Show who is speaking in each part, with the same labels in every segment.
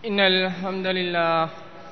Speaker 1: إن الحمد لله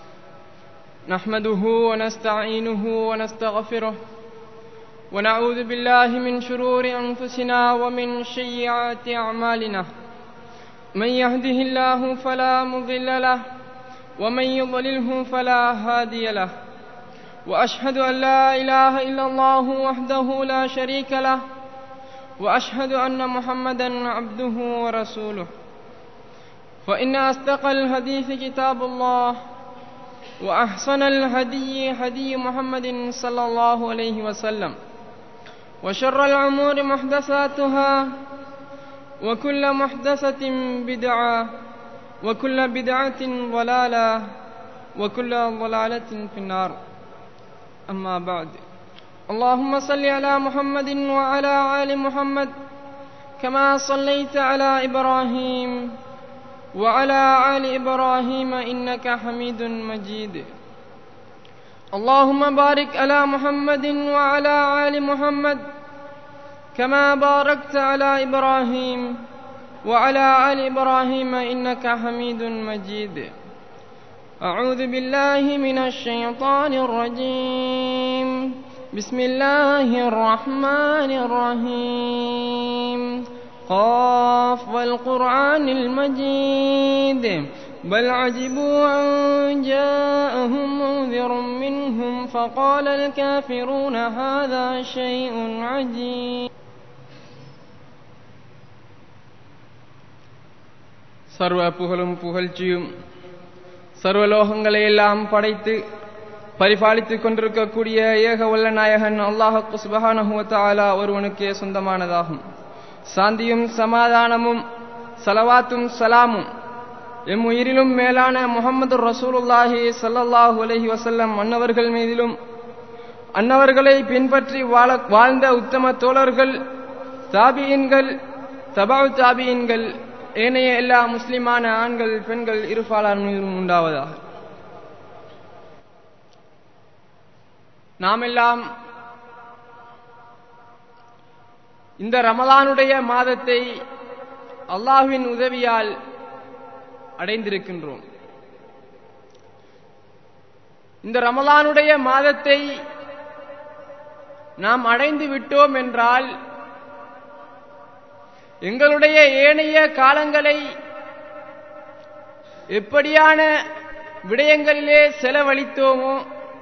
Speaker 1: نحمده ونستعينه ونستغفره ونعوذ بالله من شرور أنفسنا ومن سيئات أعمالنا من يهده الله فلا مضل له ومن يضلله فلا هادي له وأشهد أن لا إله إلا الله وحده لا شريك له وأشهد أن محمدا عبده ورسوله فإن أصدق الحديث كتاب الله وأحسن الهدي هدي محمد صلى الله عليه وسلم وشر الأمور محدثاتها وكل محدثة بدعة وكل بدعة ضلالة وكل ضلالة في النار أما بعد اللهم صل على محمد وعلى آل محمد كما صليت على إبراهيم وعلى آل إبراهيم إنك حميد مجيد اللهم بارك على محمد وعلى آل محمد كما باركت على إبراهيم وعلى آل إبراهيم إنك حميد مجيد أعوذ بالله من الشيطان الرجيم بسم الله الرحمن الرحيم قاف والقرآن المجيد بل عجبوا أن جاءهم منذر منهم فقال الكافرون هذا شيء عجيب சர்வ புகழும் புகழ்ச்சியும் சர்வலோகங்களை எல்லாம் படைத்து பரிபாலித்துக் கொண்டிருக்கக்கூடிய ஏக வல்ல நாயகன் அல்லாஹு சுபஹானஹுவத்தாலா ஒருவனுக்கே சொந்தமானதாகும் சாந்தியும் சமாதானமும் சலவாத்தும் சலாமும் எம் உயிரிலும் மேலான முகமது ரசூலுல்லாஹி சல்லல்லாஹு அலஹி வசல்லம் அன்னவர்கள் மீதிலும் அன்னவர்களை பின்பற்றி வாழ வாழ்ந்த உத்தம தோழர்கள் தாபியின்கள் தபாவு தாபியின்கள் ஏனைய எல்லா முஸ்லிமான ஆண்கள் பெண்கள் இருபாலார் மீதும் உண்டாவதாக நாமெல்லாம் இந்த ரமலானுடைய மாதத்தை அல்லாஹுவின் உதவியால் அடைந்திருக்கின்றோம் இந்த ரமலானுடைய மாதத்தை நாம் அடைந்து விட்டோம் என்றால் எங்களுடைய ஏனைய காலங்களை எப்படியான விடயங்களிலே செலவழித்தோமோ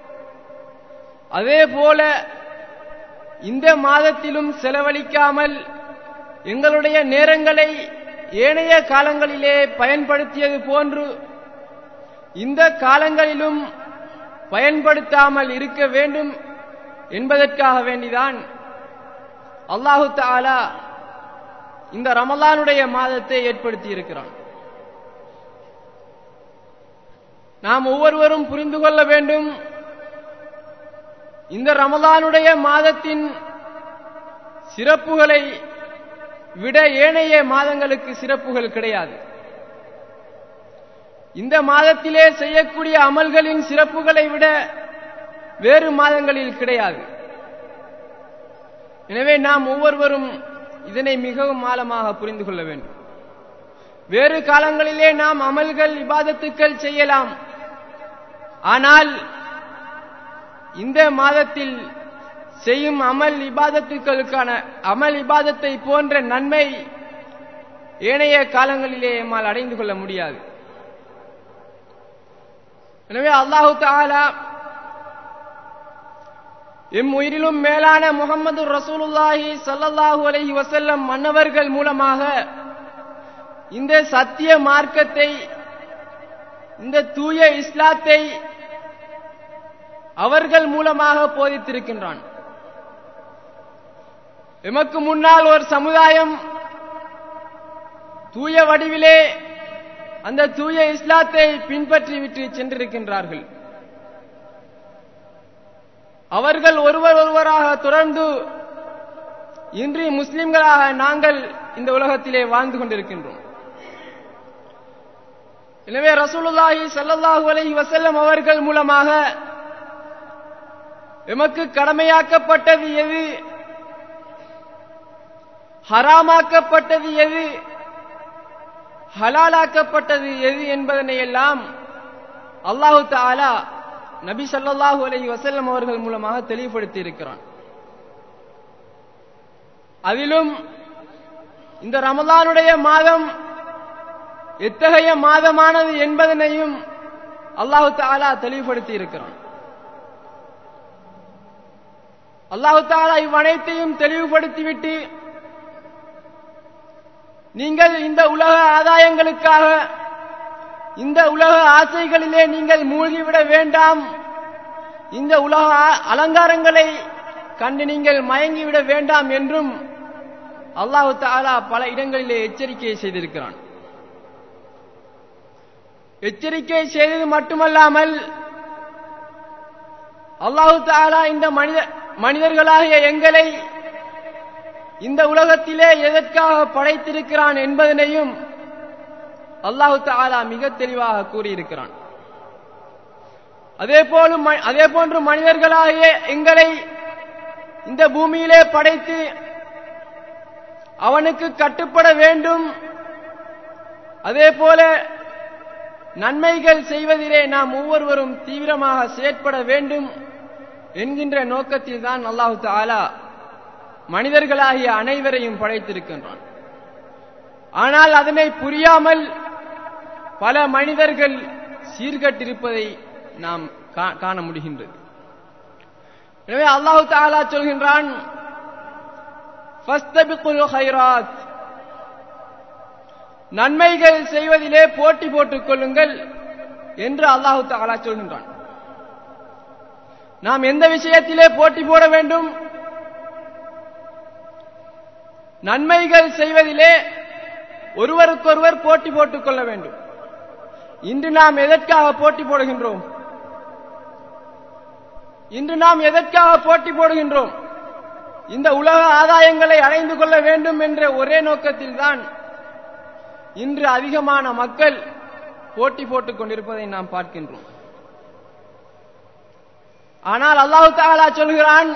Speaker 1: அதே போல இந்த மாதத்திலும் செலவழிக்காமல் எங்களுடைய நேரங்களை ஏனைய காலங்களிலே பயன்படுத்தியது போன்று இந்த காலங்களிலும் பயன்படுத்தாமல் இருக்க வேண்டும் என்பதற்காக வேண்டிதான் அல்லாஹு தாலா இந்த ரமலானுடைய மாதத்தை ஏற்படுத்தி இருக்கிறான் நாம் ஒவ்வொருவரும் புரிந்து கொள்ள வேண்டும் இந்த ரமலானுடைய மாதத்தின் சிறப்புகளை விட ஏனைய மாதங்களுக்கு சிறப்புகள் கிடையாது இந்த மாதத்திலே செய்யக்கூடிய அமல்களின் சிறப்புகளை விட வேறு மாதங்களில் கிடையாது எனவே நாம் ஒவ்வொருவரும் இதனை மிகவும் ஆழமாக புரிந்து கொள்ள வேண்டும் வேறு காலங்களிலே நாம் அமல்கள் இபாதத்துக்கள் செய்யலாம் ஆனால் இந்த மாதத்தில் செய்யும் அமல் இபாதத்துக்களுக்கான அமல் இபாதத்தை போன்ற நன்மை ஏனைய காலங்களிலே எம்மால் அடைந்து கொள்ள முடியாது எனவே அல்லாஹு தாலா எம் உயிரிலும் மேலான முகமது ரசூலுல்லாஹி சல்லல்லாஹு அலஹி வசல்லம் மன்னவர்கள் மூலமாக இந்த சத்திய மார்க்கத்தை இந்த தூய இஸ்லாத்தை அவர்கள் மூலமாக போதித்திருக்கின்றான் எமக்கு முன்னால் ஒரு சமுதாயம் தூய வடிவிலே அந்த தூய இஸ்லாத்தை பின்பற்றி விட்டு சென்றிருக்கின்றார்கள் அவர்கள் ஒருவர் ஒருவராக தொடர்ந்து இன்று முஸ்லிம்களாக நாங்கள் இந்த உலகத்திலே வாழ்ந்து கொண்டிருக்கின்றோம் எனவே ரசூலுல்லாஹி சல்லல்லாஹு அலைஹி வசல்லம் அவர்கள் மூலமாக எமக்கு கடமையாக்கப்பட்டது எது ஹராமாக்கப்பட்டது எது ஹலாலாக்கப்பட்டது எது என்பதனை எல்லாம் அல்லாஹு தாலா நபி ஸல்லல்லாஹு அலைஹி வஸல்லம் அவர்கள் மூலமாக தெளிவுபடுத்தி இருக்கிறான் அதிலும் இந்த ரமலானுடைய மாதம் எத்தகைய மாதமானது என்பதனையும் அல்லாஹு தாலா தெளிவுபடுத்தி இருக்கிறான் அல்லாஹு தாலா இவ்வனைத்தையும் தெளிவுபடுத்திவிட்டு நீங்கள் இந்த உலக ஆதாயங்களுக்காக இந்த உலக ஆசைகளிலே நீங்கள் மூழ்கிவிட வேண்டாம் இந்த உலக ஆ- அலங்காரங்களை கண்டு நீங்கள் மயங்கிவிட வேண்டாம் என்றும் அல்லாஹு தாலா பல இடங்களிலே எச்சரிக்கை செய்திருக்கிறான் எச்சரிக்கை செய்தது மட்டுமல்லாமல் அல்லாஹு தாலா இந்த மனித மனிதர்களாகிய எங்களை இந்த உலகத்திலே எதற்காக படைத்திருக்கிறான் என்பதனையும் அல்லாஹு தாலா மிக தெளிவாக கூறியிருக்கிறான் அதே போலும் ம- அதே போன்று மனிதர்களாகிய எங்களை இந்த பூமியிலே படைத்து அவனுக்கு கட்டுப்பட வேண்டும் அதே போல நன்மைகள் செய்வதிலே நாம் ஒவ்வொருவரும் தீவிரமாக செயற்பட வேண்டும் என்கின்ற நோக்கத்தில் தான் அல்லாஹு தாலா மனிதர்களாகிய அனைவரையும் படைத்திருக்கின்றான் ஆனால் அதனை புரியாமல் பல மனிதர்கள் சீர்கட்டிருப்பதை நாம் கா- காண முடிகின்றது எனவே அல்லாஹு தாலா சொல்கின்றான் "ஃபஸ்தபிகுல் ஹைராத்." நன்மைகள் செய்வதிலே போட்டி போட்டுக் கொள்ளுங்கள் என்று அல்லாஹு தாலா சொல்கின்றான் நாம் எந்த விஷயத்திலே போட்டி போட வேண்டும் நன்மைகள் செய்வதிலே ஒருவருக்கொருவர் போட்டி போட்டுக் கொள்ள வேண்டும் இன்று நாம் எதற்காக போட்டி போடுகின்றோம் இன்று நாம் எதற்காக போட்டி போடுகின்றோம் இந்த உலக ஆதாயங்களை அடைந்து கொள்ள வேண்டும் என்ற ஒரே நோக்கத்தில்தான் இன்று அதிகமான மக்கள் போட்டி போட்டுக் கொண்டிருப்பதை நாம் பார்க்கின்றோம் ஆனால் அல்லாஹு தாலா சொல்கிறான்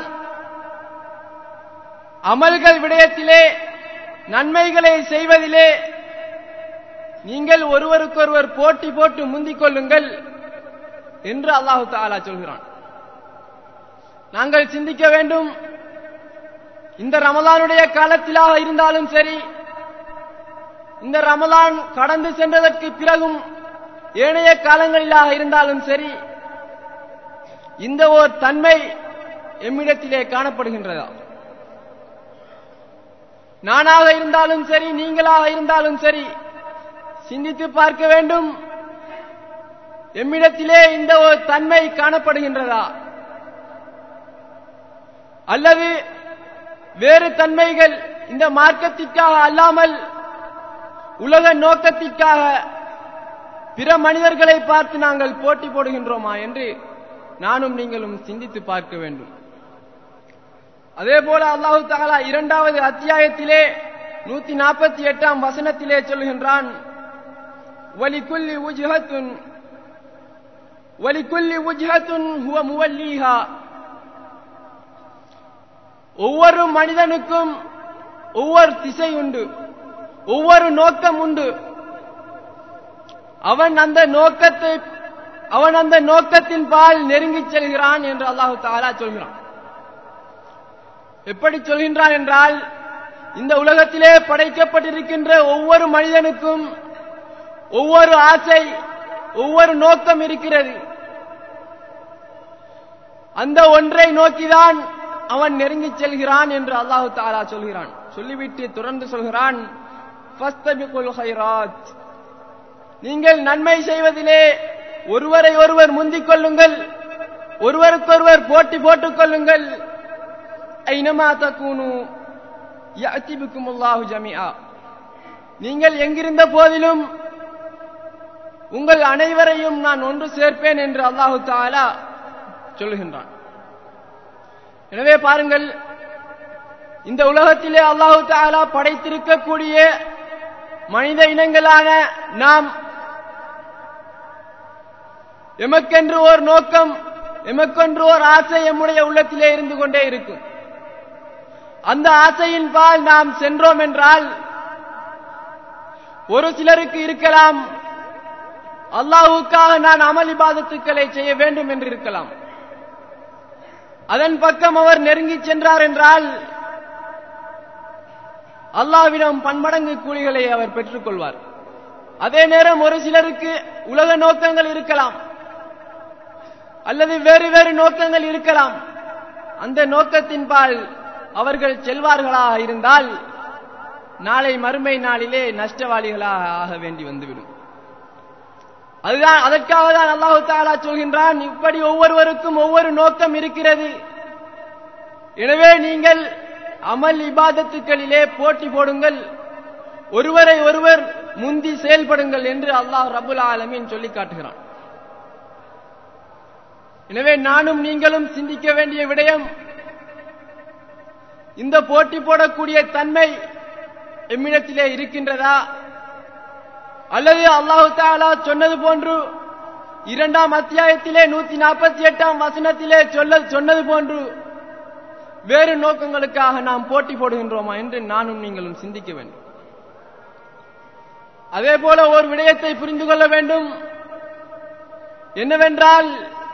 Speaker 1: அமல்கள் விடயத்திலே நன்மைகளை செய்வதிலே நீங்கள் ஒருவருக்கொருவர் போட்டி போட்டு முந்திக் கொள்ளுங்கள் என்று அல்லாஹு தாலா சொல்கிறான் நாங்கள் சிந்திக்க வேண்டும் இந்த ரமலானுடைய காலத்திலாக இருந்தாலும் சரி இந்த ரமலான் கடந்து சென்றதற்கு பிறகும் ஏனைய காலங்களிலாக இருந்தாலும் சரி இந்த ஓர் தன்மை எம்மிடத்திலே காணப்படுகின்றதா நானாக இருந்தாலும் சரி நீங்களாக இருந்தாலும் சரி சிந்தித்து பார்க்க வேண்டும் எம்மிடத்திலே இந்த ஒரு தன்மை காணப்படுகின்றதா அல்லது வேறு தன்மைகள் இந்த மார்க்கத்திற்காக அல்லாமல் உலக நோக்கத்திற்காக பிற மனிதர்களை பார்த்து நாங்கள் போட்டி போடுகின்றோமா என்று நானும் நீங்களும் சிந்தித்து பார்க்க வேண்டும் அதே போல அல்லாஹு தாலா இரண்டாவது அத்தியாயத்திலே நூத்தி நாற்பத்தி எட்டாம் வசனத்திலே சொல்கின்றான் வலிக்குல்லி உஜ்ஹத்துன் வலிக்குல்லி உஜ்ஹத்துன் ஹுவ முவல்லீஹா ஒவ்வொரு மனிதனுக்கும் ஒவ்வொரு திசை உண்டு ஒவ்வொரு நோக்கம் உண்டு அவன் அந்த நோக்கத்தை அவன் அந்த நோக்கத்தின் பால் நெருங்கிச் செல்கிறான் என்று அல்லாஹு தாலா சொல்கிறான் எப்படி சொல்கின்றான் என்றால் இந்த உலகத்திலே படைக்கப்பட்டிருக்கின்ற ஒவ்வொரு மனிதனுக்கும் ஒவ்வொரு ஆசை ஒவ்வொரு நோக்கம் இருக்கிறது அந்த ஒன்றை நோக்கிதான் அவன் நெருங்கிச் செல்கிறான் என்று அல்லாஹு தாலா சொல்கிறான் சொல்லிவிட்டு தொடர்ந்து சொல்கிறான் "ஃபஸ்தபிகுல் ஹைராத்." நீங்கள் நன்மை செய்வதிலே ஒருவரை ஒருவர் முந்திக் கொள்ளுங்கள் ஒருவருக்கொருவர் போட்டி போட்டுக் கொள்ளுங்கள் ஐனமா தக்கூனு யஅதிபிக்கும் அல்லாஹு ஜமீஆ நீங்கள் எங்கிருந்த போதிலும் உங்கள் அனைவரையும் நான் ஒன்று சேர்ப்பேன் என்று அல்லாஹு தாலா சொல்லுகின்றான் எனவே பாருங்கள் இந்த உலகத்திலே அல்லாஹு தாலா படைத்திருக்கக்கூடிய மனித இனங்களான நாம் எமக்கென்று ஒரு நோக்கம் எமக்கென்று ஒரு ஆசை எம்முடைய உள்ளத்திலே இருந்து கொண்டே இருக்கும் அந்த ஆசையின் பால் நாம் சென்றோம் என்றால் ஒரு சிலருக்கு இருக்கலாம் அல்லாஹுக்காக நான் அமல் இபாதத்துக்களை செய்ய வேண்டும் என்று இருக்கலாம் அதன் பக்கம் அவர் நெருங்கி சென்றார் என்றால் அல்லாவிடம் பன்மடங்கு கூலிகளை அவர் பெற்றுக் கொள்வார் அதே நேரம் ஒரு சிலருக்கு உலக நோக்கங்கள் இருக்கலாம் அல்லது வேறு வேறு நோக்கங்கள் இருக்கலாம் அந்த நோக்கத்தின்பால் அவர்கள் செல்வார்களாக இருந்தால் நாளை மறுமை நாளிலே நஷ்டவாளிகளாக ஆக வேண்டி வந்துவிடும் அதுதான் அதற்காக தான் அல்லாஹு தாலா சொல்கின்றான் இப்படி ஒவ்வொருவருக்கும் ஒவ்வொரு நோக்கம் இருக்கிறது எனவே நீங்கள் அமல் இபாதத்துக்களிலே போட்டி போடுங்கள் ஒருவரை ஒருவர் முந்தி செயல்படுங்கள் என்று அல்லாஹ் ரபுல் ஆலமீன் சொல்லி காட்டுகிறான் எனவே நானும் நீங்களும் சிந்திக்க வேண்டிய விடயம் இந்த போட்டி போடக்கூடிய தன்மை எம்மிடத்திலே இருக்கின்றதா அல்லது அல்லாஹு தாலா சொன்னது போன்று இரண்டாம் அத்தியாயத்திலே நூத்தி நாற்பத்தி எட்டாம் வசனத்திலே சொல்ல சொன்னது போன்று வேறு நோக்கங்களுக்காக நாம் போட்டி போடுகின்றோமா என்று நானும் நீங்களும் சிந்திக்க வேண்டும் அதே போல ஒரு விடயத்தை புரிந்து கொள்ள வேண்டும் என்னவென்றால்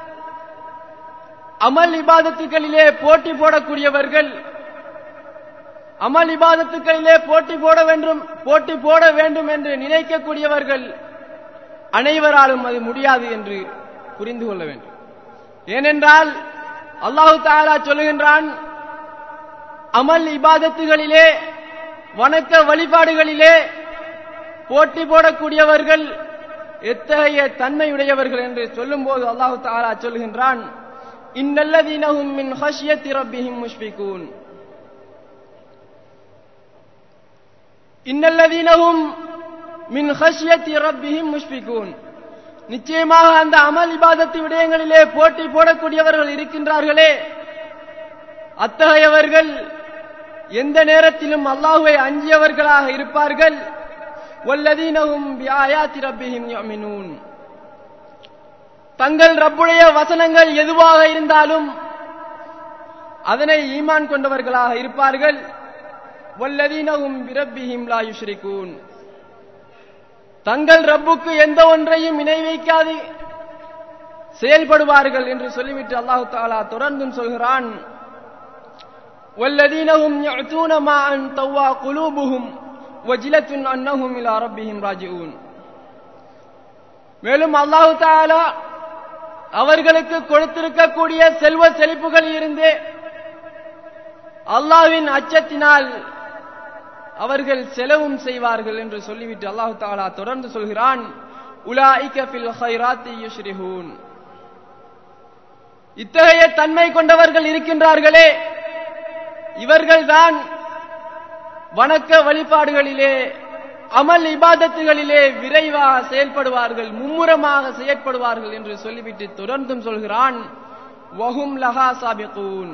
Speaker 1: அமல் இபாதத்துகளிலே போட்டி போடக்கூடியவர்கள் அமல் இபாதத்துக்களிலே போட்டி போட வேண்டும் போட்டி போட வேண்டும் என்று நினைக்கக்கூடியவர்கள் அனைவராலும் அது முடியாது என்று புரிந்து கொள்ள வேண்டும் ஏனென்றால் அல்லாஹு தாலா சொல்லுகின்றான் அமல் இபாதத்துகளிலே வணக்க வழிபாடுகளிலே போட்டி போடக்கூடியவர்கள் எத்தகைய தன்மையுடையவர்கள் என்று சொல்லும்போது அல்லாஹு தாலா சொல்லுகின்றான் இன்னல்லதீனஹும் மின் ஹஷ்யத்தி ரப்பிஹிம் முஷ்பிகூன் இன்னல்லதீனஹும் மின் ஹஷ்யத்தி ரப்பிஹிம் முஷ்பிகூன் நிச்சயமாக அந்த அமல் இபாதத்து விடயங்களிலே போட்டி போடக்கூடியவர்கள் இருக்கின்றார்களே அத்தகையவர்கள் எந்த நேரத்திலும் அல்லாஹுவை அஞ்சியவர்களாக இருப்பார்கள் வல்லதீனஹும் பிஆயாத்தி ரப்பிஹிம் யுமினூன் தங்கள் ரப்புடைய வசனங்கள் எதுவாக இருந்தாலும் அதனை ஈமான் கொண்டவர்களாக இருப்பார்கள் வல்லதீனஹும் பிரப்பிஹிம் லா யுஷ்ரிகூன் தங்கள் ரப்புக்கு எந்த ஒன்றையும் இணை வைக்காது செயல்படுவார்கள் என்று சொல்லிவிட்டு அல்லாஹு தாலா தொடர்ந்தும் சொல்கிறான் வல்லதீனஹும் يعتون ما أن توا قلوبهم وجلة أنهم إلى ربهم راجعون மேலும் அல்லாஹு தாலா அவர்களுக்கு கொடுத்திருக்கக்கூடிய செல்வ செழிப்புகள் இருந்தே அல்லாஹ்வின் அச்சத்தினால் அவர்கள் செலவும் செய்வார்கள் என்று சொல்லிவிட்டு அல்லாஹு தாலா தொடர்ந்து சொல்கிறான் உலாயிக ஃபில் ஹைராத்தி யுஷ்ரிஹூன் இத்தகைய தன்மை கொண்டவர்கள் இருக்கின்றார்களே இவர்கள்தான் வணக்க வழிபாடுகளிலே அமல் இபாதத்துகளிலே விரைவாக செயல்படுவார்கள் மும்முரமாக செயற்படுவார்கள் என்று சொல்லிவிட்டு தொடர்ந்தும் சொல்கிறான் வஹும் லஹா சாபிகூன்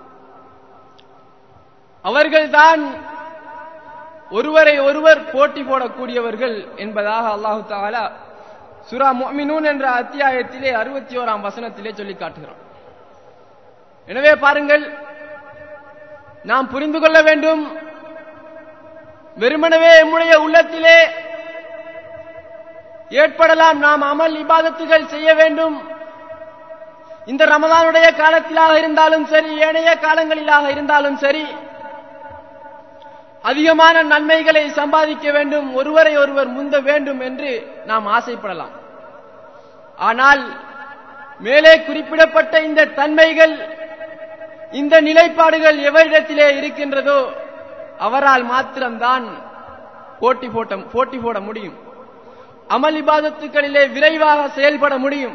Speaker 1: அவர்கள்தான் ஒருவரை ஒருவர் போட்டி போடக்கூடியவர்கள் என்பதாக அல்லாஹு தாலா சுரா முஃமினூன் என்ற அத்தியாயத்திலே அறுபத்தி ஓராம் வசனத்திலே சொல்லி காட்டுகிறோம் எனவே பாருங்கள் நாம் புரிந்து கொள்ள வேண்டும் வெறுமனவே எம்முடைய உள்ளத்திலே ஏற்படலாம் நாம் அமல் இபாதத்துகள் செய்ய வேண்டும் இந்த ரமதானுடைய காலத்திலாக இருந்தாலும் சரி ஏனைய காலங்களிலாக இருந்தாலும் சரி அதிகமான நன்மைகளை சம்பாதிக்க வேண்டும் ஒருவரை ஒருவர் முந்த வேண்டும் என்று நாம் ஆசைப்படலாம் ஆனால் மேலே குறிப்பிடப்பட்ட இந்த தன்மைகள் இந்த நிலைப்பாடுகள் எவரிடத்திலே இருக்கின்றதோ அவரால் மாத்திரம்தான் போட்டி போட்ட போட்டி போட முடியும் அமல் இபாதத்துக்களிலே விரைவாக செயல்பட முடியும்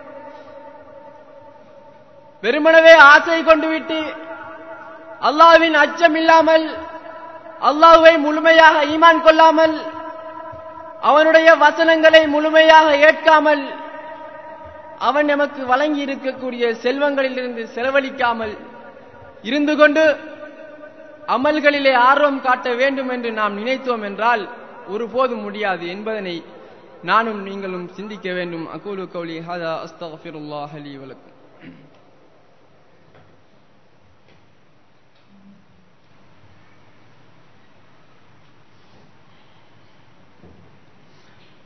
Speaker 1: வெறுமனவே ஆசை கொண்டு விட்டு அல்லாவின் அச்சம் இல்லாமல் அல்லாஹுவை முழுமையாக ஈமான் கொள்ளாமல் அவனுடைய வசனங்களை முழுமையாக ஏற்காமல் அவன் நமக்கு வழங்கி இருக்கக்கூடிய செல்வங்களிலிருந்து செலவழிக்காமல் இருந்து கொண்டு அமல்களிலே ஆர்வம் காட்ட வேண்டும் என்று நாம் நினைத்தோம் என்றால் ஒருபோதும் முடியாது என்பதனை நானும் நீங்களும் சிந்திக்க வேண்டும் அகூலு கௌலி ஹதா அஸ்தகஃபிருல்லாஹ் லி வலக்கும்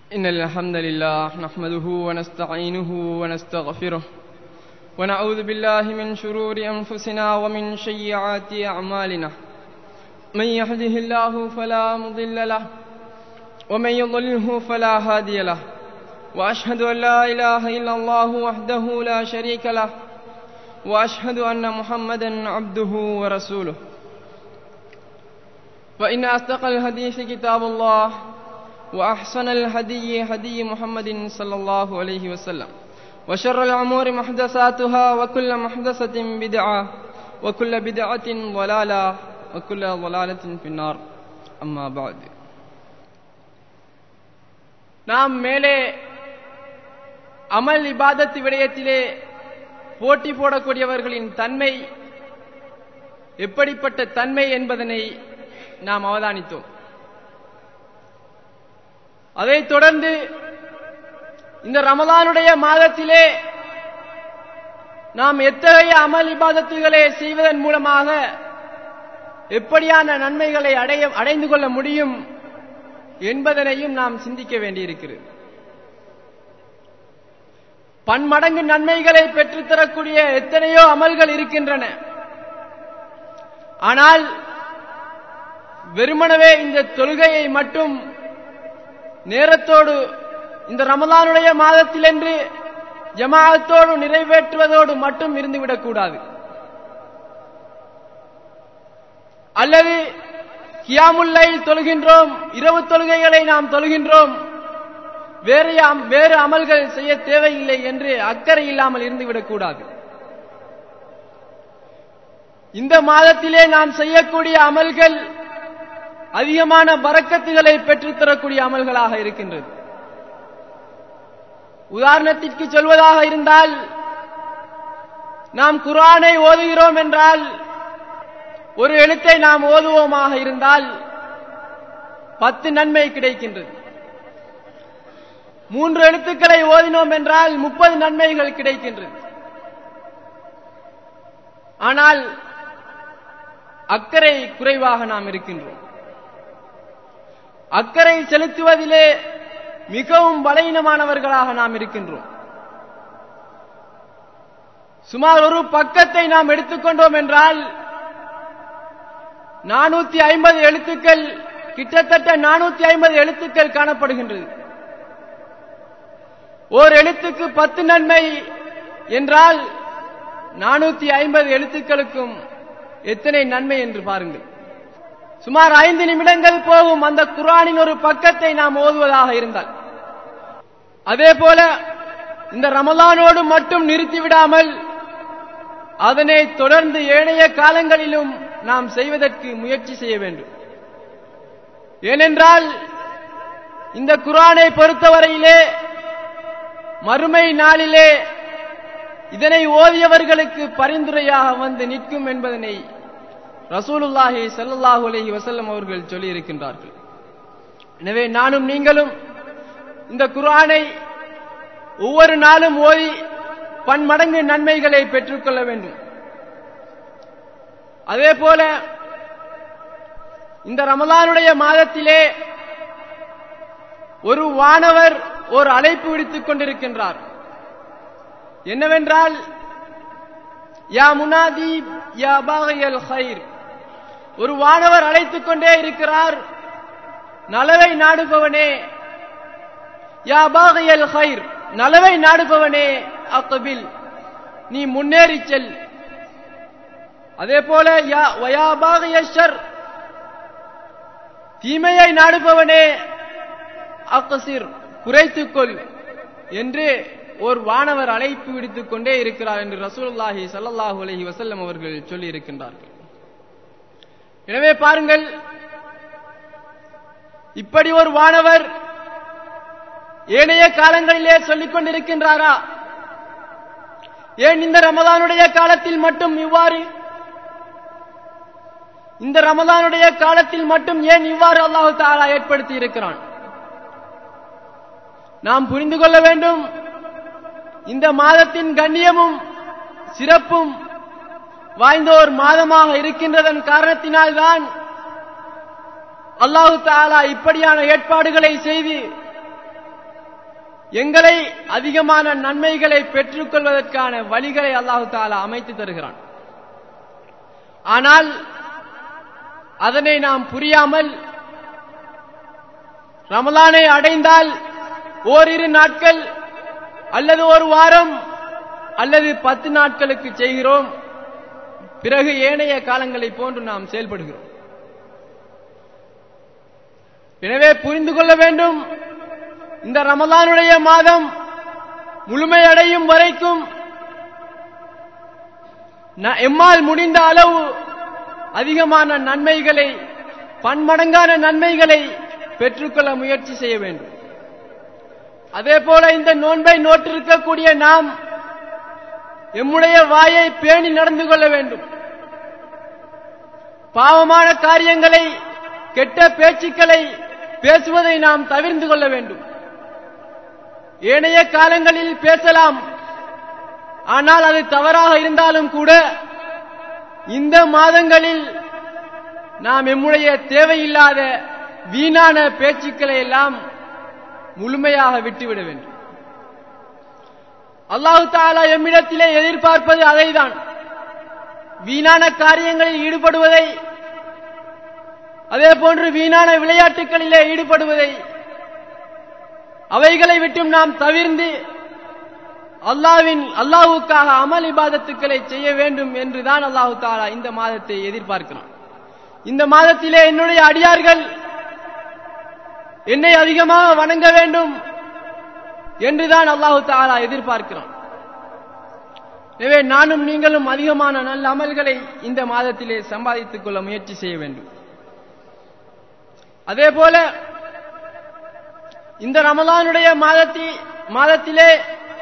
Speaker 2: إن الحمد لله نحمده ونستعينه ونستغفره ونعوذ بالله من شرور أنفسنا ومن سيئات أعمالنا من يهده الله فلا مضل له ومن يضلله فلا هادي له وأشهد أن لا إله إلا الله وحده لا شريك له وأشهد أن محمدا عبده ورسوله فإن أصدق الحديث كتاب الله وأحسن الهدي هدي محمد صلى الله عليه وسلم وشر الأمور محدثاتها وكل محدثة بدعة وكل بدعة ضلالة وكل ضلالة في النار أما بعد
Speaker 1: நாம் மேலே அமல் இபாதத்து விடயத்திலே போட்டி போடக்கூடியவர்களின் தன்மை எப்படிப்பட்ட தன்மை என்பதனை நாம் அவதானித்தோம் அதைத் தொடர்ந்து இந்த ரமலானுடைய மாதத்திலே நாம் எத்தகைய அமல் இபாதத்துகளை செய்வதன் மூலமாக எப்படியான நன்மைகளை அடைய அடைந்து கொள்ள முடியும் என்பதனையும் நாம் சிந்திக்க வேண்டியிருக்கிறது பன்மடங்கு நன்மைகளை பெற்றுத்தரக்கூடிய எத்தனையோ அமல்கள் இருக்கின்றன ஆனால் வெறுமனவே இந்த தொழுகையை மட்டும் நேரத்தோடு இந்த ரமலானுடைய மாதத்தில் என்று ஜமாஅத்தோடு நிறைவேற்றுவதோடு மட்டும் இருந்துவிடக்கூடாது அல்லது கியாமுல்லையில் தொழுகின்றோம் இரவு தொழுகைகளை நாம் தொழுகின்றோம் வேறு வேறு அமல்கள் செய்ய தேவையில்லை என்று அக்கறை இல்லாமல் இருந்துவிடக்கூடாது இந்த மாதத்திலே நாம் செய்யக்கூடிய அமல்கள் அதிகமான பறக்கத்துகளை பெற்றுத்தரக்கூடிய அமல்களாக இருக்கின்றது உதாரணத்திற்கு சொல்வதாக இருந்தால் நாம் குரானை ஓதுகிறோம் என்றால் ஒரு எழுத்தை நாம் ஓதுவோமாக இருந்தால் பத்து நன்மை கிடைக்கின்றது மூன்று எழுத்துக்களை ஓதினோம் என்றால் முப்பது நன்மைகள் கிடைக்கின்றது ஆனால் அக்கறை குறைவாக நாம் இருக்கின்றோம் அக்கறை செலுத்துவதிலே மிகவும் பலகீனமானவர்களாக நாம் இருக்கின்றோம் சுமார் ஒரு பக்கத்தை நாம் எடுத்துக்கொண்டோம் என்றால் நானூத்தி ஐம்பது எழுத்துக்கள் கிட்டத்தட்ட நானூத்தி ஐம்பது எழுத்துக்கள் காணப்படுகின்றது ஓர் எழுத்துக்கு பத்து நன்மை என்றால் நானூத்தி ஐம்பது எழுத்துக்களுக்கும் எத்தனை நன்மை என்று பாருங்கள் சுமார் ஐந்து நிமிடங்கள் போகும் அந்த குரானின் ஒரு பக்கத்தை நாம் ஓதுவதாக இருந்தால் அதே போல இந்த ரமலானோடு மட்டும் நிறுத்திவிடாமல் அதனை தொடர்ந்து ஏனைய காலங்களிலும் நாம் செய்வதற்கு முயற்சி செய்ய வேண்டும் ஏனென்றால் இந்த குரானை பொறுத்தவரையிலே மறுமை நாளிலே இதனை ஓதியவர்களுக்கு பரிந்துரையாக வந்து நிற்கும் என்பதனை ரசூலுல்லாஹி சல்லாஹூ அலஹி வசல்லம் அவர்கள் சொல்லியிருக்கின்றார்கள் எனவே நானும் நீங்களும் இந்த குரானை ஒவ்வொரு நாளும் ஓதி பன்மடங்கு நன்மைகளை பெற்றுக்கொள்ள வேண்டும் அதே போல இந்த ரமலானுடைய மாதத்திலே ஒரு வானவர் ஒரு அழைப்பு விடுத்துக் கொண்டிருக்கின்றார் என்னவென்றால் யா முனாதி யா பாகையல் ஹைர் ஒரு வானவர் அழைத்துக் கொண்டே இருக்கிறார் நலவை நாடுபவனே யா பாகையல் ஹைர் நலவை நாடுபவனே அக்கபில் நீ முன்னேறி செல் அதே போல யா வயா பாகையர் தீமையை நாடுபவனே அக்கசிர் குறைத்துக்கொள் என்று ஒரு வானவர் அழைப்பு விடுத்துக் கொண்டே இருக்கிறார் என்று ரசூலுல்லாஹி சல்லாஹூ அலஹி வசல்லம் அவர்கள் சொல்லி இருக்கின்றார்கள் எனவே பாருங்கள் இப்படி ஒரு வானவர் ஏனைய காலங்களிலே சொல்லிக் கொண்டிருக்கின்றாரா ஏன் இந்த ரமதானுடைய காலத்தில் மட்டும் இவ்வாறு இந்த ரமதானுடைய காலத்தில் மட்டும் ஏன் இவ்வாறு அல்லாஹு தாலா ஏற்படுத்தி இருக்கிறான் நாம் புரிந்து கொள்ள வேண்டும் இந்த மாதத்தின் கண்ணியமும் சிறப்பும் வாய்ந்த ஒரு மாதமாக இருக்கின்றதன் காரணத்தினால்தான் அல்லாஹு தாலா இப்படியான ஏற்பாடுகளை செய்து எங்களை அதிகமான நன்மைகளை பெற்றுக்கொள்வதற்கான வழிகளை அல்லாஹு தாலா அமைத்து தருகிறான் ஆனால் அதனை நாம் புரியாமல் ரமலானை அடைந்தால் ஓரிரு நாட்கள் அல்லது ஒரு வாரம் அல்லது பத்து நாட்களுக்கு செய்கிறோம் பிறகு ஏனைய காலங்களை போன்று நாம் செயல்படுகிறோம் எனவே புரிந்து கொள்ள வேண்டும் இந்த ரமலானுடைய மாதம் முழுமையடையும் வரைக்கும் எம்மால் முடிந்த அளவு அதிகமான நன்மைகளை பன்மடங்கான நன்மைகளை பெற்றுக்கொள்ள முயற்சி செய்ய வேண்டும் அதே போல இந்த நோன்பை நோட்டிருக்கக்கூடிய நாம் எம்முடைய வாயை பேணி நடந்து கொள்ள வேண்டும் பாவமான காரியங்களை கெட்ட பேச்சுக்களை பேசுவதை நாம் தவிர்த்து கொள்ள வேண்டும் ஏனைய காலங்களில் பேசலாம் ஆனால் அது தவறாக இருந்தாலும் கூட இந்த மாதங்களில் நாம் எம்முடைய தேவையில்லாத வீணான பேச்சுக்களை எல்லாம் முழுமையாக விட்டுவிட வேண்டும் அல்லாஹு தாலா எம்மிடத்திலே எதிர்பார்ப்பது அதைதான் வீணான காரியங்களில் ஈடுபடுவதை அதே போன்று வீணான விளையாட்டுகளிலே ஈடுபடுவதை அவைகளை விட்டும் நாம் தவிர்ந்து அல்லாவின் அல்லாஹுக்காக அமல் இபாதத்துக்களை செய்ய வேண்டும் என்றுதான் அல்லாஹு தாலா இந்த மாதத்தை எதிர்பார்க்கிறான் இந்த மாதத்திலே என்னுடைய அடியார்கள் என்னை அதிகமாக வணங்க வேண்டும் என்றுதான் அல்லாஹு தாலா எதிர்பார்க்கிறான் எனவே நானும் நீங்களும் அதிகமான நல்ல அமல்களை இந்த மாதத்திலே சம்பாதித்துக் கொள்ள முயற்சி செய்ய வேண்டும் அதே போல இந்த ரமலானுடைய மாதத்தி மாதத்திலே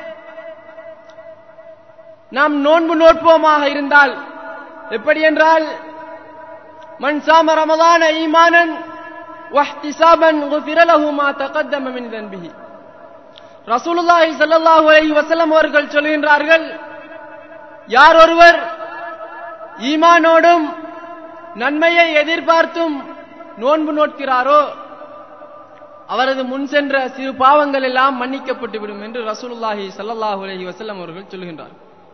Speaker 1: நாம் நோன்பு நோட்போமாக இருந்தால் எப்படி என்றால் மன் சாம ரமலான ஈமானன் வஹ்திசாபன் குஃபிர லஹு மா தகத்தம மின் தன்பிஹி ரசூலுல்லாஹி ஸல்லல்லாஹு அலைஹி வஸல்லம் அவர்கள் சொல்கின்றார்கள் யார் ஒருவர் ஈமானோடும் நன்மையை எதிர்பார்த்தும் நோன்பு நோட்கிறாரோ அவரது முன் சென்ற சிறு பாவங்கள் எல்லாம் மன்னிக்கப்பட்டு விடும் என்று ரசூலுல்லாஹி ஸல்லல்லாஹு அலைஹி வஸல்லம் அவர்கள் சொல்கின்றார்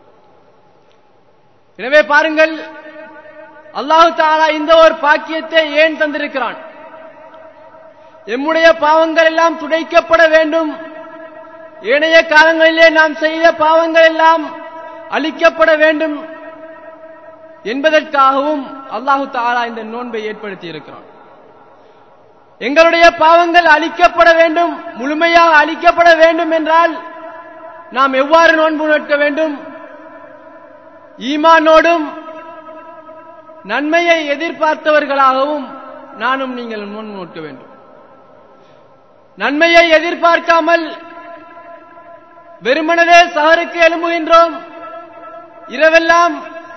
Speaker 1: எனவே பாருங்கள் அல்லாஹு தாலா இந்த ஒரு பாக்கியத்தை ஏன் தந்திருக்கிறான் எம்முடைய பாவங்கள் எல்லாம் துடைக்கப்பட வேண்டும் ஏனைய காலங்களிலே நாம் செய்த பாவங்கள் எல்லாம் அழிக்கப்பட வேண்டும் என்பதற்காகவும் அல்லாஹு தாலா இந்த நோன்பை ஏற்படுத்தி இருக்கிறான் எங்களுடைய பாவங்கள் அழிக்கப்பட வேண்டும் முழுமையாக அழிக்கப்பட வேண்டும் என்றால் நாம் எவ்வாறு நோன்பு நோட்க வேண்டும் ஈமானோடும் நன்மையை எதிர்பார்த்தவர்களாகவும் நானும் நீங்கள் நோன்பு நோட்க வேண்டும் நன்மையை எதிர்பார்க்காமல் வெறுமனவே சஹருக்கு எழும்புகின்றோம் இரவெல்லாம்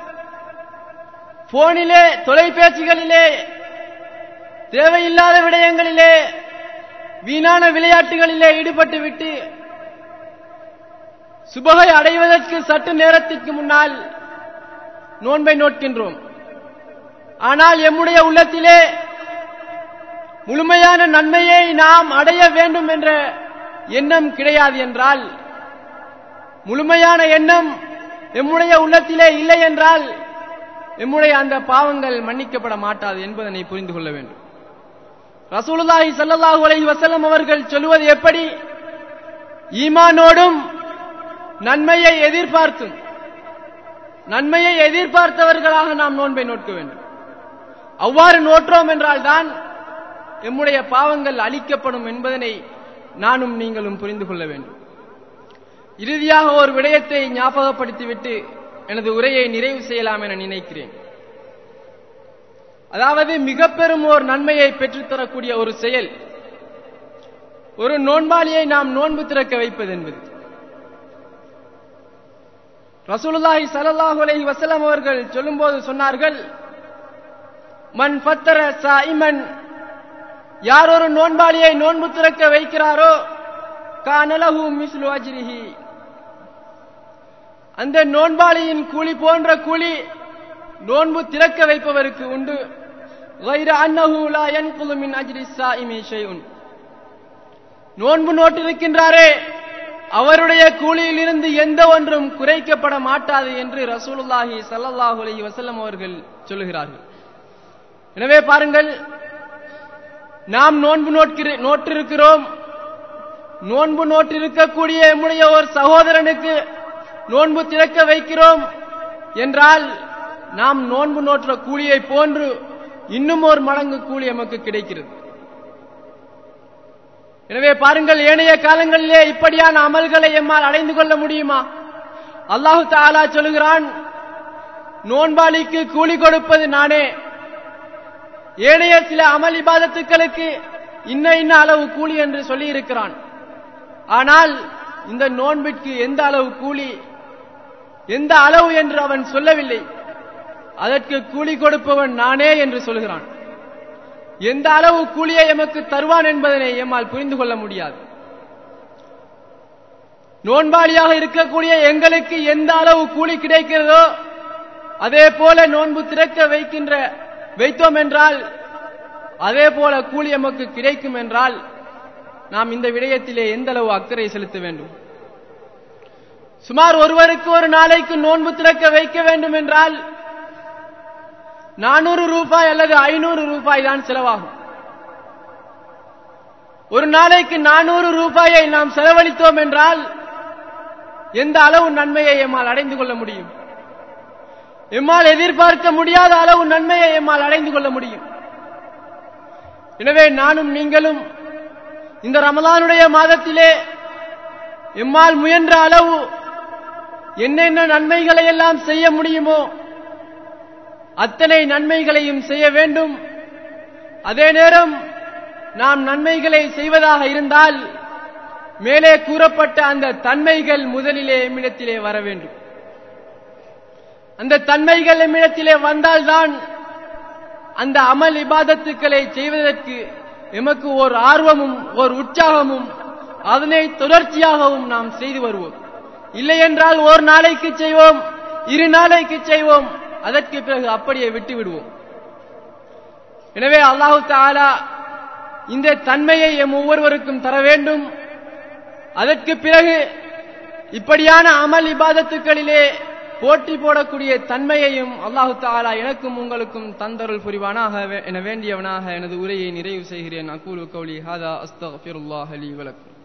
Speaker 1: போனிலே தொலைபேசிகளிலே தேவையில்லாத விடயங்களிலே வீணான விளையாட்டுகளிலே ஈடுபட்டு விட்டு சுபகை அடைவதற்கு சற்று நேரத்திற்கு முன்னால் நோன்பை நோட்கின்றோம் ஆனால் எம்முடைய உள்ளத்திலே முழுமையான நன்மையை நாம் அடைய வேண்டும் என்ற எண்ணம் கிடையாது என்றால் முழுமையான எண்ணம் எம்முடைய உள்ளத்திலே இல்லை என்றால் எம்முடைய அந்த பாவங்கள் மன்னிக்கப்பட மாட்டாது என்பதனை புரிந்து கொள்ள வேண்டும் ரசூலுல்லாஹி ஸல்லல்லாஹு அலைஹி வஸல்லம் அவர்கள் சொல்லுவது எப்படி ஈமானோடும் நன்மையை எதிர்பார்த்தும் நன்மையை எதிர்பார்த்தவர்களாக நாம் நோன்பை நோட்க வேண்டும் அவ்வாறு நோற்றோம் என்றால்தான் எம்முடைய பாவங்கள் அழிக்கப்படும் என்பதனை நானும் நீங்களும் புரிந்து கொள்ள வேண்டும் இறுதியாக ஒரு விடயத்தை ஞாபகப்படுத்திவிட்டு எனது உரையை நிறைவு செய்யலாம் என நினைக்கிறேன் அதாவது மிக பெரும் ஓர் நன்மையை பெற்றுத்தரக்கூடிய ஒரு செயல் ஒரு நோன்பாளியை நாம் நோன்பு திறக்க வைப்பது என்பது ரசூலுல்லாஹி ஸல்லல்லாஹு அலைஹி வஸல்லம் அவர்கள் சொல்லும்போது சொன்னார்கள் மன் ஃபத்தர சாயிமன் யார் ஒரு நோன்பாளியை நோன்பு திறக்க வைக்கிறாரோ கானலஹு மிஸ்லு அஜ்ரிஹி அந்த நோன்பாளியின் கூலி போன்ற கூலி நோன்பு திறக்க வைப்பவருக்கு உண்டு غير أنه لا ينقض من أجر الصائم شيء நோன்பு நோட்டிருக்கின்றாரே அவருடைய கூலியிலிருந்து எந்த ஒன்றும் குறைக்கப்பட மாட்டாது என்று ரசூலுல்லாஹி ஸல்லல்லாஹு அலைஹி வஸல்லம் அவர்கள் சொல்லுகிறார்கள் எனவே பாருங்கள் நாம் நோன்பு நோட்கிற நோட்டிருக்கிறோம் நோன்பு நோட்டிருக்கக்கூடிய நம்முடைய ஒரு சகோதரனுக்கு நோன்பு திறக்க வைக்கிறோம் என்றால் நாம் நோன்பு நோற்ற கூலியை போன்று இன்னும் ஒரு மடங்கு கூலி நமக்கு கிடைக்கிறது எனவே பாருங்கள் ஏனைய காலங்களிலே இப்படியான அமல்களை எம்மால் அடைந்து கொள்ள முடியுமா அல்லாஹு தாலா சொல்லுகிறான் நோன்பாளிக்கு கூலி கொடுப்பது நானே ஏனைய சில அமல் இபாதத்துக்களுக்கு இன்ன இன்ன அளவு கூலி என்று சொல்லி இருக்கிறான் ஆனால் இந்த நோன்பிற்கு எந்த அளவு கூலி எந்த அளவு என்று அவன் சொல்லவில்லை அதற்கு கூலி கொடுப்பவன் நானே என்று சொல்கிறான் எந்த அளவு கூலியை எமக்கு தருவான் என்பதனை எம்மால் புரிந்து கொள்ள முடியாது நோன்பாளியாக இருக்கக்கூடிய எங்களுக்கு எந்த அளவு கூலி கிடைக்கிறதோ அதே போல நோன்பு திறக்க வைக்கின்ற வைத்தோம் என்றால் அதே போல கூலி எமக்கு கிடைக்கும் என்றால் நாம் இந்த விடயத்திலே எந்த அளவு அக்கறை செலுத்த வேண்டும் சுமார் ஒருவருக்கு ஒரு நாளைக்கு நோன்பு திறக்க வைக்க வேண்டும் என்றால் நானூறு ரூபாய் அல்லது ஐநூறு ரூபாய் தான் செலவாகும் ஒரு நாளைக்கு நானூறு ரூபாயை நாம் செலவழித்தோம் என்றால் எந்த அளவு நன்மையை எம்மால் அடைந்து கொள்ள முடியும் எம்மால் எதிர்பார்க்க முடியாத அளவு நன்மையை எம்மால் அடைந்து கொள்ள முடியும் எனவே நானும் நீங்களும் இந்த ரமலானுடைய மாதத்திலே எம்மால் முயன்ற அளவு என்னென்ன நன்மைகளை எல்லாம் செய்ய முடியுமோ அத்தனை நன்மைகளையும் செய்ய வேண்டும் அதே நேரம் நாம் நன்மைகளை செய்வதாக இருந்தால் மேலே கூறப்பட்ட அந்த தன்மைகள் முதலிலே எம்மிடத்திலே வர வேண்டும் அந்த தன்மைகள் எம்மிடத்திலே வந்தால்தான் அந்த அமல் இபாதத்துக்களை செய்வதற்கு எமக்கு ஓர் ஆர்வமும் ஓர் உற்சாகமும் அதனை தொடர்ச்சியாகவும் நாம் செய்து வருவோம் இல்லை என்றால் ஒரு நாளைக்கு செய்வோம் இரு நாளைக்கு செய்வோம் அதற்கு பிறகு அப்படியே விட்டு விடுவோம் எனவே அல்லாஹு தாலா இந்த தன்மையை எம் ஒவ்வொருவருக்கும் தர வேண்டும் அதற்கு பிறகு இப்படியான அமல் இபாதத்துக்களிலே போட்டி போடக்கூடிய தன்மையையும் அல்லாஹு தாலா எனக்கும் உங்களுக்கும் தந்தருள் புரிவானாக என வேண்டியவனாக எனது உரையை நிறைவு செய்கிறேன் அகூலு கௌலி ஹாதா அஸ்தக்ஃபிருல்லாஹ் லி வலக்கும்